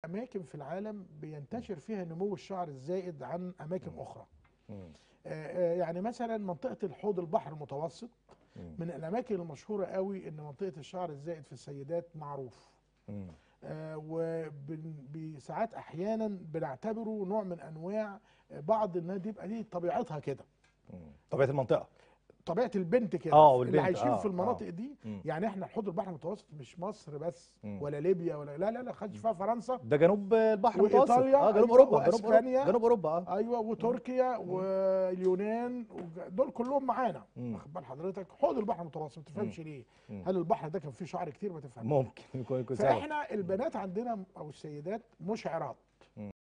اماكن في العالم بينتشر فيها نمو الشعر الزائد عن اماكن اخرى مم. آه، آه، يعني مثلا منطقه الحوض البحر المتوسط مم. من الاماكن المشهوره قوي ان منطقه الشعر الزائد في السيدات معروف مم. وساعات احيانا بنعتبره نوع من انواع آه، بعض الناس دي يبقى دي طبيعتها كده مم. طبيعه المنطقه طبيعه البنت كده آه، اللي والبنت، عايشين آه، في المناطق آه. دي مم. يعني احنا حوض البحر المتوسط مش مصر بس مم. ولا ليبيا ولا لا لا لا خدش فيها فرنسا ده جنوب البحر المتوسط وإيطاليا، اه جنوب أيوة، اوروبا جنوب اوروبا وأسبانيا. جنوب اوروبا اه ايوه وتركيا واليونان وج- دول كلهم معانا مم. واخد بال حضرتك حوض البحر المتوسط ما تفهمش ليه مم. هل البحر ده كان فيه شعر كتير ما تفهمش ممكن يكون يكون سبب فاحنا البنات عندنا او السيدات مشعرات